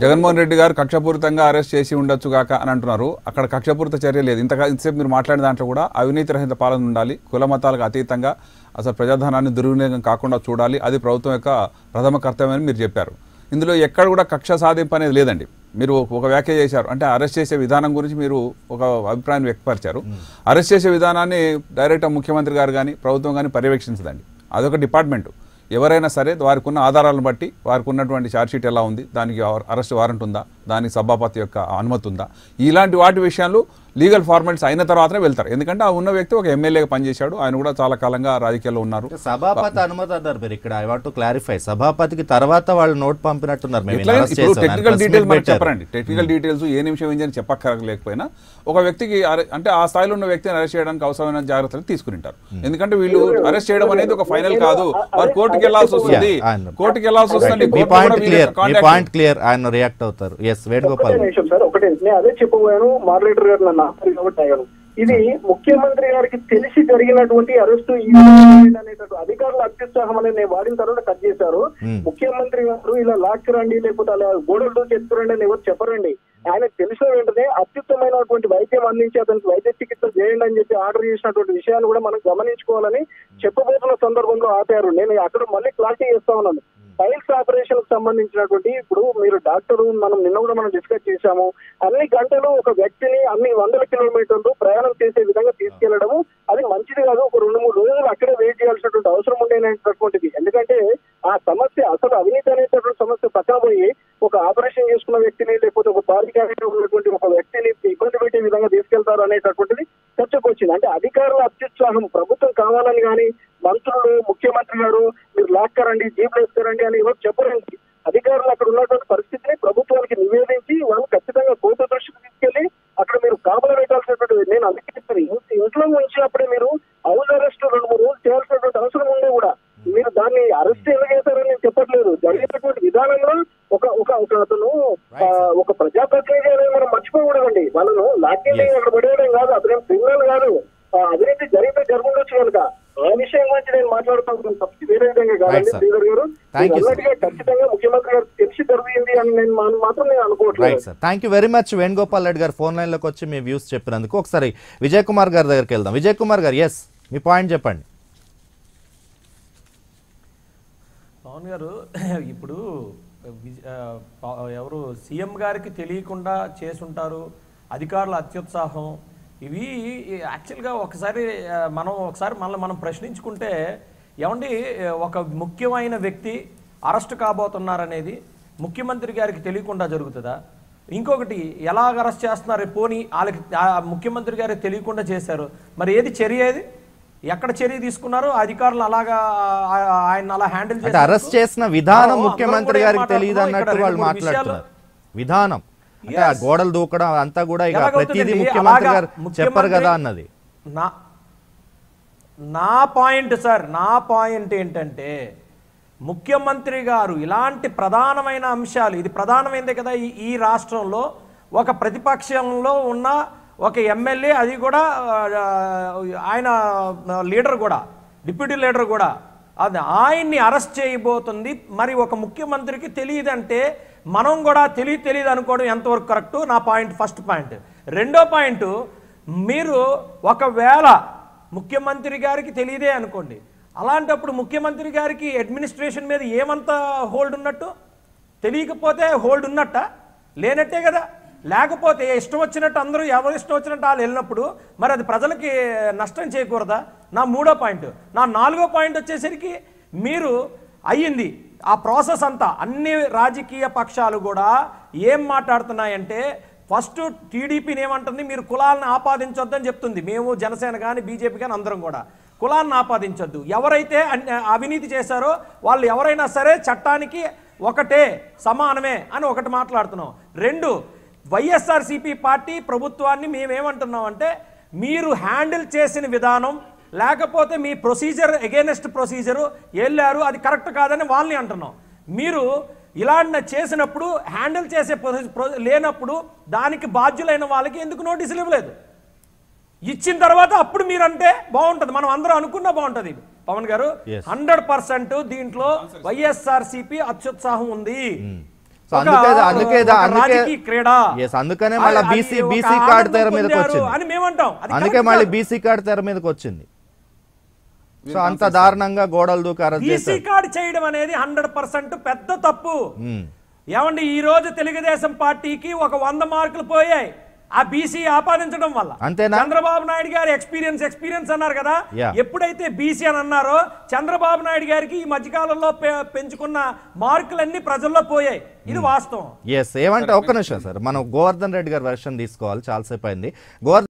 జగన్మోహన్ రెడ్డి గారు కక్షపూరితంగా అరెస్ట్ చేసి ఉండొచ్చు కాక అని అంటున్నారు అక్కడ కక్షపూరిత చర్య లేదు ఇంతగా ఇంతసేపు మీరు మాట్లాడిన దాంట్లో కూడా అవినీతి రహిత పాలన ఉండాలి కుల మతాలకు అతీతంగా అసలు ప్రజాధనాన్ని దుర్వినియోగం కాకుండా చూడాలి అది ప్రభుత్వం యొక్క ప్రథమ కర్తవ్యం అని మీరు చెప్పారు ఇందులో ఎక్కడ కూడా కక్ష సాధింపు అనేది లేదండి మీరు ఒక వ్యాఖ్య చేశారు అంటే అరెస్ట్ చేసే విధానం గురించి మీరు ఒక అభిప్రాయం వ్యక్తపరిచారు అరెస్ట్ చేసే విధానాన్ని డైరెక్ట్గా ముఖ్యమంత్రి గారు కానీ ప్రభుత్వం కానీ పర్యవేక్షించదండి అదొక డిపార్ట్మెంట్ ఎవరైనా సరే వారికి ఉన్న ఆధారాలను బట్టి వారికి ఉన్నటువంటి ఛార్జ్షీట్ ఎలా ఉంది దానికి అరెస్ట్ వారెంట్ ఉందా దానికి సభాపతి యొక్క అనుమతి ఉందా ఇలాంటి వాటి విషయాలు లీగల్ ఫార్మాలిటీస్ అయిన తర్వాతనే వెళ్తారు ఎందుకంటే ఆ ఉన్న వ్యక్తి ఒక ఎమ్మెల్యేగా పనిచేశాడు ఆయన కూడా చాలా కాలంగా రాజకీయాల్లో ఉన్నారు సభాపతి అనుమతి అన్నారు మీరు ఇక్కడ ఐ వాంట్ టు క్లారిఫై సభాపతికి తర్వాత వాళ్ళు నోట్ పంపినట్టున్నారు మేము ఎట్లా arrest ఇప్పుడు చేసాం. టెక్నికల్ press meet డీటెయిల్స్ మనకు పెట్టారు. చెప్పరండి టెక్నికల్ డీటెయిల్స్ ఏ నిమిషం ఏం చేయని చెప్పక్కర్లేకపోయినా ఒక వ్యక్తికి అరె- అంటే ఆ స్థాయిలో ఉన్న వ్యక్తిని అరెస్ట్ చేయడానికి అవసరమైన జాగ్రత్తలు తీసుకుంటారు ఎందుకంటే వీళ్ళు అరెస్ట్ చేయడం అనేది ఒక ఫైనల్ కాదు వారు కోర్టుకి వెళ్లాల్సి వస్తుంది Yeah, ఆయన- కోర్టుకి వెళ్లాల్సి వస్తుంది మీ కోర్టు పాయింట్ కూడా వీళ్ళ క్లియర్ మీ contact- పాయింట్ క్లియర్ ఆయన రియాక్ట్ అవుతారు ఎస్ వేణుగోపాల్ ఒకటే నిమిషం సార్ ఒకటే నేను అదే చెప్పబోయాను మాడరేటర్ గారు నన్ను ఆపారు కాబట్టి అయ్యాను ఇది ముఖ్యమంత్రి గారికి తెలిసి జరిగినటువంటి అరెస్టు ఈ విధంగా అనేటటువంటి అధికారుల అత్యుత్సాహం అనేది నేను వాడిన తర్వాత కట్ చేశారు Hmm. ముఖ్యమంత్రి గారు ఇలా లాక్కురండి లేకపోతే అలా గోడలు దూకి ఎత్తుకురండి అని ఎవరు చెప్పరండి ఆయన తెలిసిన వెంటనే అత్యుత్తమైనటువంటి వైద్యం అందించి అతనికి వైద్య చికిత్స చేయండి అని చెప్పి ఆర్డర్ చేసినటువంటి విషయాన్ని కూడా మనం గమనించుకోవాలని చెప్పబోతున్న సందర్భంలో ఆపారు నేను అక్కడ మళ్ళీ క్లారిటీ చేస్తా ఉన్నాను ఫైల్స్ ఆపరేషన్ కు సంబంధించినటువంటి ఇప్పుడు మీరు డాక్టర్ మనం నిన్న కూడా మనం డిస్కస్ చేశాము అన్ని గంటలు ఒక వ్యక్తిని అన్ని వందల కిలోమీటర్లు ప్రయాణం చేసే విధంగా తీసుకెళ్లడము అది మంచిది కాదు ఒక రెండు మూడు రోజులు అక్కడే వెయిట్ చేయాల్సినటువంటి అవసరం ఉండేటటువంటిది ఎందుకంటే ఆ సమస్య అసలు అవినీతి అనేటటువంటి సమస్య పక్కన పోయి ఒక ఆపరేషన్ చేసుకున్న వ్యక్తిని లేకపోతే ఒక బాధికారిగా ఉన్నటువంటి ఒక వ్యక్తిని ఇబ్బంది పెట్టే విధంగా తీసుకెళ్తారు అనేటటువంటిది చర్చకు వచ్చింది అంటే అధికారుల అత్యుత్సాహం ప్రభుత్వం కావాలని కానీ మంత్రులు ముఖ్యమంత్రి గారు మీరు లాక్కరండి జీప్ వేస్తారండి అని ఎవరు చెప్పరండి అధికారులు అక్కడ ఉన్నటువంటి పరిస్థితిని ప్రభుత్వానికి నివేదించి వాళ్ళు ఖచ్చితంగా కోర్టు దృష్టికి తీసుకెళ్లి అక్కడ మీరు కాపలా పెట్టాల్సినటువంటి నేను అందుకే చెప్తాను ఇంత ఇంట్లో ఉంచినప్పుడే మీరు హౌస్ అరెస్ట్ రెండు మూడు రోజులు చేయాల్సినటువంటి అవసరం ఉండే కూడా మీరు దాన్ని అరెస్ట్ ఎలా చేశారని నేను చెప్పట్లేదు జరిగినటువంటి విధానంలో ఒక ఒక ఒక అతను ఆ, ఒక ప్రజాప్రతినిధి అనేది మనం మర్చిపోకూడదండి వాళ్ళను లాక్కెళ్ళి అక్కడ పడేయడం కాదు అతను క్రిమినల్ కాదు ఆ, అవినీతి జరిగితే జరుగుండొచ్చు కనుక ఆ విషయం గురించి నేను మాట్లాడుతున్నాను తప్పి వేరే విధంగా Right, కాదండి sir. శ్రీధర్ గారు Thank you, మీరు sir. అన్నట్టుగా ఖచ్చితంగా ముఖ్యమంత్రి గారు తెలిసి జరిగింది అని నేను మా- మాత్రం నేను అనుకోవట్లేదు right sir thank you very much Venugopal Reddy గారు ఫోన్ లైన్లోకి వచ్చి మీ వ్యూస్ చెప్పినందుకు ఒకసారి విజయ్ కుమార్ గారి దగ్గరికి వెళ్దాం విజయ్ కుమార్ గారు ఎస్ మీ పాయింట్ చెప్పండి పవన్ గారు ఇప్పుడు విజ- ఆ, ప- ఎవరు సీఎం గారికి తెలియకుండా చేసుంటారు అధికారుల అత్యుత్సాహం ఇవి యాక్చువల్గా ఒకసారి ఆ, మనం ఒకసారి మనల్ని మనం ప్రశ్నించుకుంటే ఏమండి ఒక ముఖ్యమైన వ్యక్తి అరెస్ట్ కాబోతున్నారనేది ముఖ్యమంత్రి గారికి తెలియకుండా జరుగుతుందా ఇంకొకటి ఎలాగ అరెస్ట్ చేస్తున్నారు పోనీ వాళ్ళకి ఆ ముఖ్యమంత్రి గారికి తెలియకుండా చేశారు మరి ఏది చర్య ఏది ఎక్కడ చర్య తీసుకున్నారు అధికారులు అలాగా ఆ- ఆయన అలా హ్యాండిల్ అంటే అరెస్ట్ చేసిన విధానం ఆ, ముఖ్యమంత్రి అందరం గారికి కూడా తెలియదు ఏం అన్నట్టు మాట్లాడుతున్నాం? వాళ్ళు ఇక్కడ రెండు మూడు మాట్లాడుతున్నారు విధానం అంటే ఆ Yes. గోడలు దూకడం అంతా కూడా ఇక ఎలాగవుతుందండి? ప్రతిదీ ముఖ్యమంత్రి అలాగా గారు చెప్పరు కదా ముఖ్యమంత్రి- అన్నది నా నా పాయింట్ సార్ నా పాయింట్ ఏంటంటే ముఖ్యమంత్రి గారు ఇలాంటి ప్రధానమైన అంశాలు ఇది ప్రధానమైనదే కదా ఈ ఈ రాష్ట్రంలో ఒక ప్రతిపక్షంలో ఉన్న ఒక ఎమ్మెల్యే అది కూడా ఆ, ఆయన లీడర్ కూడా డిప్యూటీ లీడర్ కూడా అది ఆయన్ని అరెస్ట్ చేయబోతుంది మరి ఒక ముఖ్యమంత్రికి తెలియదంటే మనం కూడా తెలియ తెలియదు అనుకోవడం ఎంతవరకు కరెక్ట్ నా పాయింట్ ఫస్ట్ పాయింట్ రెండో పాయింట్ మీరు ఒకవేళ ముఖ్యమంత్రి గారికి తెలియదే అనుకోండి అలాంటప్పుడు ముఖ్యమంత్రి గారికి అడ్మినిస్ట్రేషన్ మీద ఏమంత హోల్డ్ ఉన్నట్టు తెలియకపోతే హోల్డ్ ఉన్నట్ట లేనట్టే కదా లేకపోతే ఇష్టం వచ్చినట్టు అందరూ ఎవరు ఇష్టం వచ్చినట్టు వాళ్ళు వెళ్ళినప్పుడు మరి అది ప్రజలకి నష్టం చేయకూడదా నా మూడో పాయింట్ నా నాలుగో పాయింట్ వచ్చేసరికి మీరు అయ్యింది ఆ ప్రాసెస్ అంతా అన్ని రాజకీయ పక్షాలు కూడా ఏం మాట్లాడుతున్నాయంటే ఫస్ట్ టీడీపీని ఏమంటుంది మీరు కులాలను ఆపాదించొద్దని చెప్తుంది మేము జనసేన కానీ బీజేపీ కానీ అందరం కూడా కులాన్ని ఆపాదించొద్దు ఎవరైతే అన్య- అవినీతి చేశారో వాళ్ళు ఎవరైనా సరే చట్టానికి ఒకటే సమానమే అని ఒకటి మాట్లాడుతున్నాం రెండు వైఎస్ఆర్సీపీ పార్టీ ప్రభుత్వాన్ని మేమేమంటున్నామంటే మీరు హ్యాండిల్ చేసిన విధానం లేకపోతే మీ ప్రొసీజర్ ఎగేనెస్ట్ ప్రొసీజరు వెళ్ళారు అది కరెక్ట్ కాదని వాళ్ళని అంటున్నాం మీరు ఇలాంటి చేసినప్పుడు హ్యాండిల్ చేసే ప్రొ- ప్రొ- లేనప్పుడు దానికి బాధ్యులైన వాళ్ళకి ఎందుకు నోటీసులు ఇవ్వలేదు ఇచ్చిన తర్వాత అప్పుడు మీరంటే బాగుంటది మనం అందరం అనుకున్నా బాగుంటది పవన్ గారు Yes. హండ్రెడ్ పర్సెంట్ దీంట్లో వైఎస్ఆర్ సిపి అత్యుత్సాహం ఉంది సో అందుకే అందుకే ఒక అందుకే రాజకీయ క్రీడ Yes, అందుకనే మళ్ళీ అది బీసీ ఒక బీసీ కార్డు తెర ఆనందం మీదకి పొందారు వచ్చింది అని మేమంటాం అది అందుకే correct మళ్ళీ కాదు. బీసీ కార్డు తెర మీదకి వచ్చింది సో అంత దారుణంగా గోడలు దూకి అరెస్ట్ బీసీ చేశారు కార్డు చేయడం అనేది హండ్రెడ్ పర్సెంట్ పెద్ద తప్పు మ్మ్. ఏమండి ఈ రోజు తెలుగుదేశం పార్టీకి ఒక వంద మార్కులు పోయాయి ఆ బీసీ ఆపాదించడం వల్ల అంతేనా? చంద్రబాబు నాయుడు గారు ఎక్స్పీరియన్స్ ఎక్స్పీరియన్స్ అన్నారు కదా Yeah. ఎప్పుడైతే బీసీ అని అన్నారో చంద్రబాబు నాయుడు గారికి ఈ మధ్యకాలంలో పె- పెంచుకున్న మార్కులన్నీ ప్రజల్లో పోయాయి ఇది వాస్తవం ఎస్ ఏమంటే ఒక్క నిమిషం సార్ మనం గోవర్ధన్ రెడ్డి గారి వెర్షన్ తీసుకోవాలి చాలాసేపు అయింది గోవర్ధన్